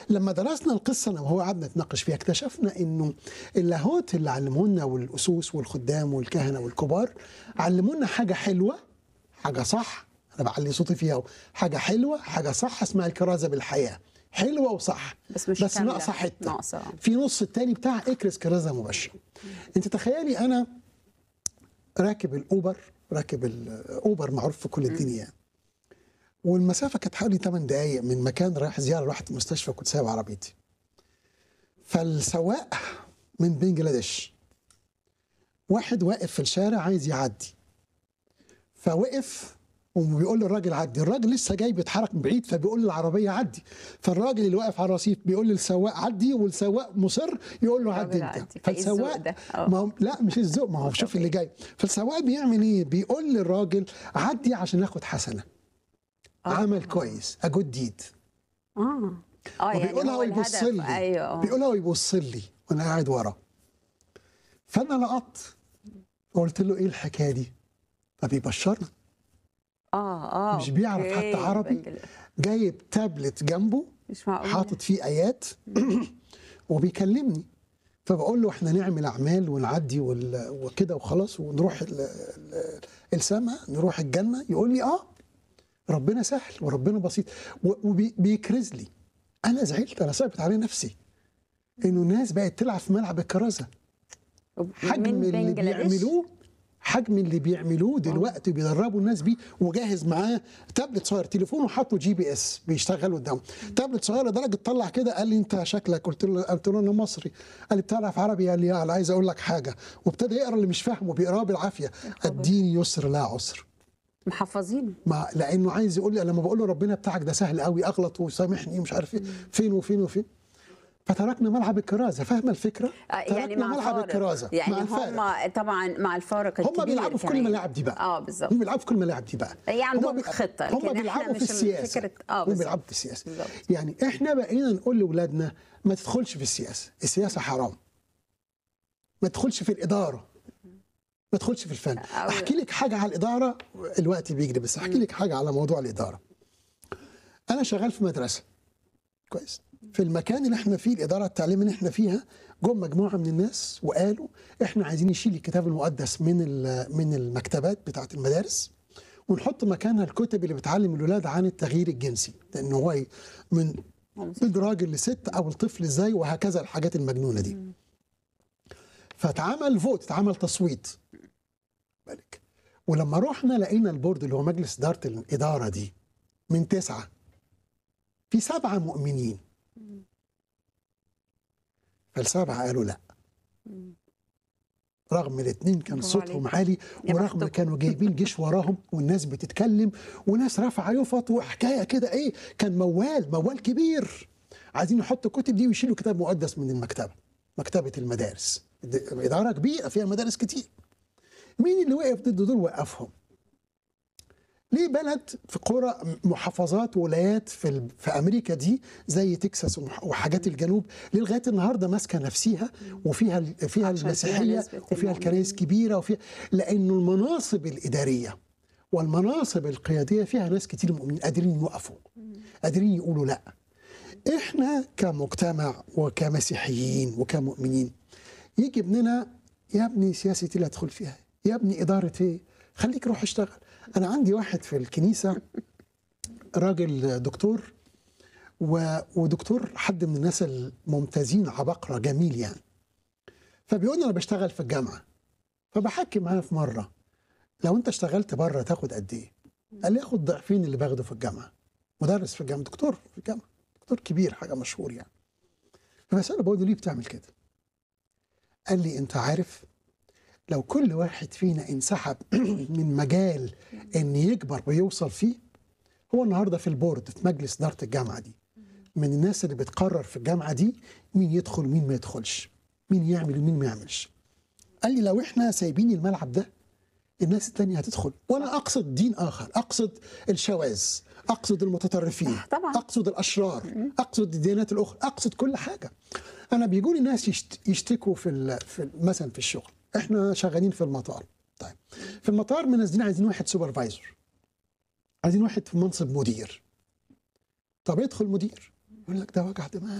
لما درسنا القصه انا وهو قعدنا نتناقش فيها اكتشفنا انه اللاهوت اللي علمونا والاسوس والخدام والكهنه والكبار علمونا حاجه حلوه حاجه صح انا بعلي صوتي فيها أهو. حاجه حلوه حاجه صح اسمها الكرازه بالحياه حلوه وصح بس مش بس كاملة. ناقصه حته ناقصة. في نص التاني بتاع اكرس كرازه مباشره انت تخيلي انا راكب الاوبر راكب الاوبر معروف في كل الدنيا يعني. والمسافه كانت حوالي 8 دقائق من مكان رايح زياره رحت المستشفى كنت سايب عربيتي فالسواق من بنجلاديش واحد واقف في الشارع عايز يعدي فوقف وبيقول للراجل عدي الراجل لسه جاي بيتحرك من بعيد فبيقول للعربيه عدي فالراجل اللي واقف على الرصيف بيقول للسواق عدي والسواق مصر يقول له عدي الراجل انت عدي. فإيه الذوق فالسواق ده؟ آه. ما هو لا مش الذوق ما هو شوف اللي جاي فالسواق بيعمل ايه بيقول للراجل عدي عشان اخد حسنه عمل كويس اجود ديد اه اه يعني وبيقولها هو ويبص الهدف لي ايوه آه. بيقولها ويبص لي وانا قاعد ورا فانا لقطت قلت له ايه الحكايه دي فبيبشرني اه اه مش بيعرف أوكي. حتى عربي بنجل- جايب تابلت جنبه مش معقول حاطط فيه ايات وبيكلمني فبقول له احنا نعمل اعمال ونعدي وال- وكده وخلاص ونروح ال- ال- السماء نروح الجنه يقول لي اه ربنا سهل وربنا بسيط وبيكرز لي انا زعلت انا صعبت علي نفسي انه الناس بقت تلعب في ملعب الكرازه حجم من اللي بنجلاديش؟ بيعملوه حجم اللي بيعملوه دلوقتي بيدربوا الناس بيه وجاهز معاه تابلت صغير تليفونه حاطه جي بي اس بيشتغل قدامه تابلت صغير لدرجه طلع كده قال لي انت شكلك قلت له قلت له انا مصري قال لي بتعرف عربي قال لي لا عايز اقول لك حاجه وابتدى يقرا اللي مش فاهمه بيقراه بالعافيه الدين يسر لا عسر محفظينه مع لانه عايز يقول لي لما بقول له ربنا بتاعك ده سهل قوي اغلط وسامحني ومش عارف ايه فين وفين وفين فتركنا ملعب الكرازه فاهمه الفكره؟ آه، يعني تركنا مع ملعب الفارق الكرازه يعني مع الفارق. هم طبعا مع الفارق الكبير هم بيلعبوا في كل كمان. الملاعب دي بقى اه بالظبط هم بيلعبوا في كل الملاعب دي بقى هي عندهم هم بي- خطة، هم لكن إحنا بيلعبوا في مش السياسه فكرة- آه، هم بالظبط. بيلعبوا في السياسه بالظبط. يعني احنا بقينا نقول لاولادنا ما تدخلش في السياسه السياسه حرام ما تدخلش في الاداره ما تدخلش في الفن أو- احكي لك حاجه على الاداره الوقت بيجري بس احكي لك حاجه على موضوع الاداره انا شغال في مدرسه كويس في المكان اللي احنا فيه الاداره التعليميه اللي احنا فيها جم مجموعه من الناس وقالوا احنا عايزين نشيل الكتاب المقدس من ال- من المكتبات بتاعه المدارس ونحط مكانها الكتب اللي بتعلم الولاد عن التغيير الجنسي لان هو ي- من من راجل لست او الطفل ازاي وهكذا الحاجات المجنونه دي فاتعمل فوت اتعمل تصويت بالك ولما رحنا لقينا البورد اللي هو مجلس اداره الاداره دي من تسعه في سبعه مؤمنين فالسبعه قالوا لا رغم الاثنين كان برافو صوتهم عليك. عالي يا ورغم بختكم. كانوا جايبين جيش وراهم والناس بتتكلم وناس رافعه يفط وحكايه كده ايه كان موال موال كبير عايزين يحطوا الكتب دي ويشيلوا كتاب مقدس من المكتبه مكتبه المدارس د- اداره كبيره فيها مدارس كتير مين اللي وقف ضد دول وقفهم ليه بلد في قرى محافظات ولايات في ال- في امريكا دي زي تكساس ومح- وحاجات الجنوب ليه لغايه النهارده ماسكه نفسها وفيها ال- فيها عشان فيها المسيحيه نسبة وفيها المؤمنين. الكنائس كبيره وفيها لانه المناصب الاداريه والمناصب القياديه فيها ناس كتير مؤمنين قادرين يوقفوا قادرين يقولوا لا احنا كمجتمع وكمسيحيين وكمؤمنين يجي ابننا يا ابني سياسه اللي ادخل فيها يا ابني اداره ايه خليك روح اشتغل انا عندي واحد في الكنيسه راجل دكتور و... ودكتور حد من الناس الممتازين عبقرة جميل يعني فبيقول لي انا بشتغل في الجامعه فبحكي معاه في مره لو انت اشتغلت بره تاخد قد ايه؟ قال لي اخد ضعفين اللي باخده في الجامعه مدرس في الجامعه دكتور في الجامعه دكتور كبير حاجه مشهور يعني فبساله بقول له ليه بتعمل كده؟ قال لي انت عارف لو كل واحد فينا انسحب من مجال ان يكبر ويوصل فيه هو النهارده في البورد في مجلس اداره الجامعه دي من الناس اللي بتقرر في الجامعه دي مين يدخل ومين ما يدخلش مين يعمل ومين ما يعملش قال لي لو احنا سايبين الملعب ده الناس التانية هتدخل وانا اقصد دين اخر اقصد الشواذ اقصد المتطرفين طبعاً. اقصد الاشرار اقصد الديانات الاخرى اقصد كل حاجه انا بيجوني ناس يشت- يشتكوا في, ال- في ال- مثلا في الشغل احنا شغالين في المطار طيب في المطار منزلين عايزين واحد سوبرفايزر عايزين واحد في منصب مدير طب يدخل مدير يقول لك ده وجع دماغ